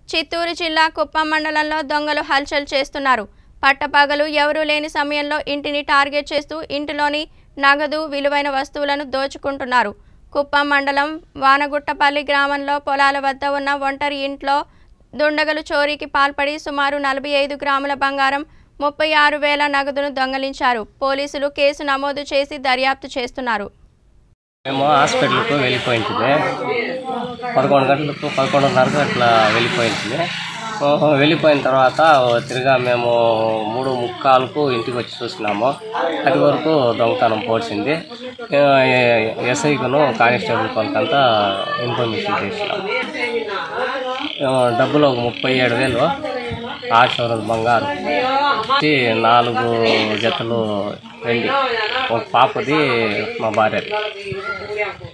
చిత్తూరు జిల్లా కుప్పం మండలంలో దొంగలు హల్చల్ చేస్తున్నారు పట్టపగలు ఎవరూ లేని సమయంలో ఇంటిని టార్గెట్ చేస్తూ ఇంటిలోని నగదు విలువైన వస్తువులను దోచుకుంటున్నారు కుప్పం మండలం వానగుట్టపల్లి గ్రామంలో పొలాల వద్ద ఉన్న ఒంటరి ఇంట్లో దుండగలు చోరీకి పాల్పడి సుమారు నలభై ఐదు గ్రాముల బంగారం ముప్పై ఆరు వేల నగదును దొంగలించారు పోలీసులు కేసు నమోదు చేసి దర్యాప్తు చేస్తున్నారు మేము హాస్పిటల్కు వెళ్ళిపోయింది పదకొండు గంటలకు పదకొండున్నరకు అట్లా వెళ్ళిపోయింది వెళ్ళిపోయిన తర్వాత తిరిగా మేము మూడు ముక్కాలకు ఇంటికి వచ్చి చూసినాము అది వరకు దొంగతనం పోడ్చింది ఎస్ఐకును కానిస్టేబుల్ కొంతంతా ఇన్ఫర్మేషన్ చేసినాము ఆ, డబ్బులు ఒక ముప్పై ఏడు వేలు ఆశవరం బంగారు వచ్చి నాలుగు జతలు వెండి ఒక పాపది మా భార్య